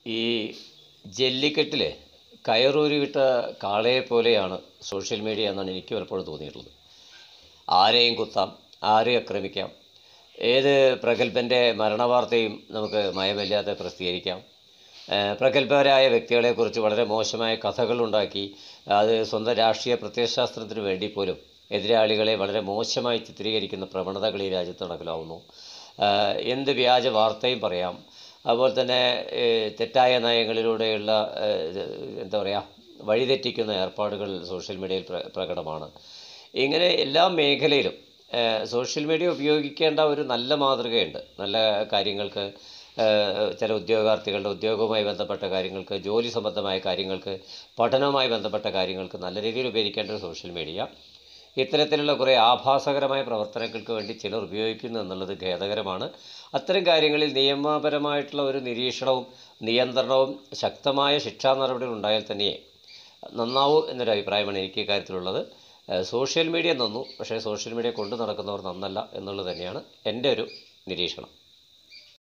ഈ ജല്ലിക്കെട്ടിൽ കയറൂരി വിട്ട കാളയെ പോലെയാണ് സോഷ്യൽ മീഡിയ എന്നാണ് എനിക്ക് പലപ്പോഴും തോന്നിയിട്ടുള്ളത് ആരെയും കുത്താം ആരെയും ആക്രമിക്കാം ഏത് പ്രഗത്ഭൻ്റെ മരണവാർത്തയും നമുക്ക് മയമില്ലാതെ പ്രസിദ്ധീകരിക്കാം ഏഹ് പ്രഗത്ഭരായ വ്യക്തികളെക്കുറിച്ച് വളരെ മോശമായ കഥകളുണ്ടാക്കി അത് സ്വന്തം രാഷ്ട്രീയ പ്രത്യയശാസ്ത്രത്തിന് വേണ്ടി പോലും എതിരാളികളെ വളരെ മോശമായി ചിത്രീകരിക്കുന്ന പ്രവണതകൾ ഈ രാജ്യത്ത് നടപ്പിലാവുന്നു ഏഹ് എന്ത് വ്യാജ വാർത്തയും പറയാം അതുപോലെ തന്നെ ഏഹ് തെറ്റായ നയങ്ങളിലൂടെയുള്ള ഏഹ് എന്താ പറയുക വഴിതെറ്റിക്കുന്ന ഏർപ്പാടുകൾ സോഷ്യൽ മീഡിയയിൽ പ്ര പ്രകടമാണ് ഇങ്ങനെ എല്ലാ മേഖലയിലും ഏഹ് സോഷ്യൽ മീഡിയ ഉപയോഗിക്കേണ്ട ഒരു നല്ല മാതൃകയുണ്ട് നല്ല കാര്യങ്ങൾക്ക് ഏഹ് ചില ഉദ്യോഗാർത്ഥികളുടെ ഉദ്യോഗവുമായി ബന്ധപ്പെട്ട കാര്യങ്ങൾക്ക് ജോലി സംബന്ധമായ കാര്യങ്ങൾക്ക് പഠനവുമായി ബന്ധപ്പെട്ട കാര്യങ്ങൾക്ക് നല്ല രീതിയിൽ ഉപയോഗിക്കേണ്ട ഒരു സോഷ്യൽ മീഡിയ ഇത്തരത്തിലുള്ള കുറേ ആഭാസകരമായ പ്രവർത്തനങ്ങൾക്ക് വേണ്ടി ചിലർ ഉപയോഗിക്കുന്നു എന്നുള്ളത് ഖേദകരമാണ് അത്തരം കാര്യങ്ങളിൽ നിയമപരമായിട്ടുള്ള ഒരു നിരീക്ഷണവും നിയന്ത്രണവും ശക്തമായ ശിക്ഷാ നടപടികൾ ഉണ്ടായാൽ തന്നെയേ നന്നാവൂ എന്നൊരു അഭിപ്രായമാണ് എനിക്ക് ഇക്കാര്യത്തിലുള്ളത് ഏഹ് സോഷ്യൽ മീഡിയ നന്നു പക്ഷേ സോഷ്യൽ മീഡിയ കൊണ്ടു നടക്കുന്നവർ നന്നല്ല എന്നുള്ളത് തന്നെയാണ് എൻ്റെ ഒരു നിരീക്ഷണം